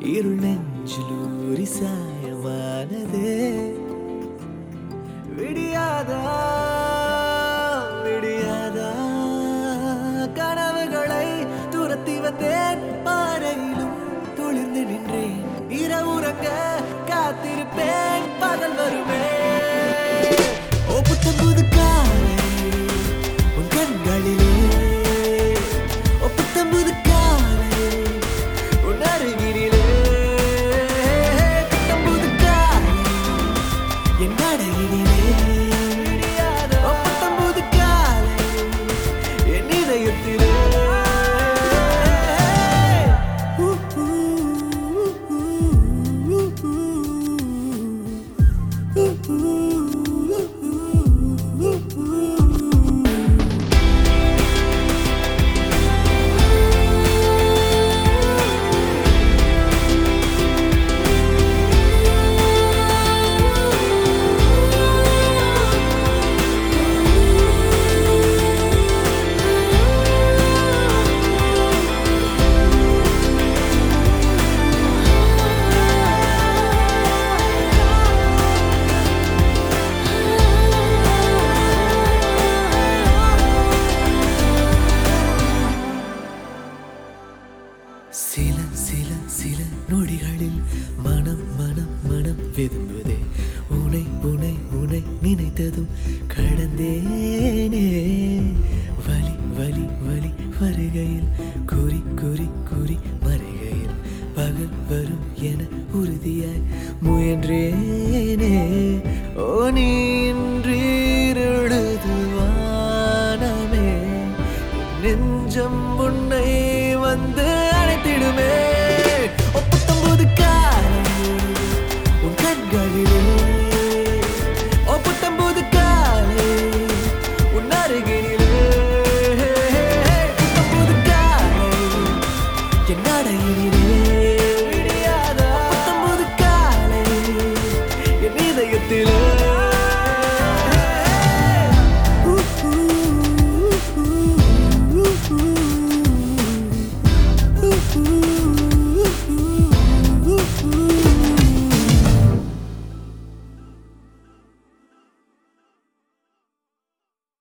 இருள் நெஞ்சிலூரி சாயமானதே விடியாதா விடியாதா கனவுகளை துரத்தி வந்தேன் பாறையிலும் துளிர்ந்து நின்றேன் இரவுறங்க காத்திருப்பேன் பகல் வருமே ஓ புத்தம் புது காலை உன் கண்களிலே ஓ புத்தம் புது காலை உன் அருகினிலே புத்தம் புது காலை என் நடையினிலே ஓ புத்தம் புது காலை என் இதயத்திலே ஊ, ஊ, ஊ, ஊ, ஊ, ஊ, ஊ, ஊ. சில சில சில நொடிகளில் மனம் மனம் மனம் விரும்புதே உனை உனை உனை நினைத்ததும் கடந்தேனே வலி வலி வலி வருகையில் குறி குறி குறி மறைகையில் பகல் வரும் என உறுதியாய் முயன்றேனே ஓ நீன்றீருழுது வானமே நெஞ்சம் உன்னை வந்து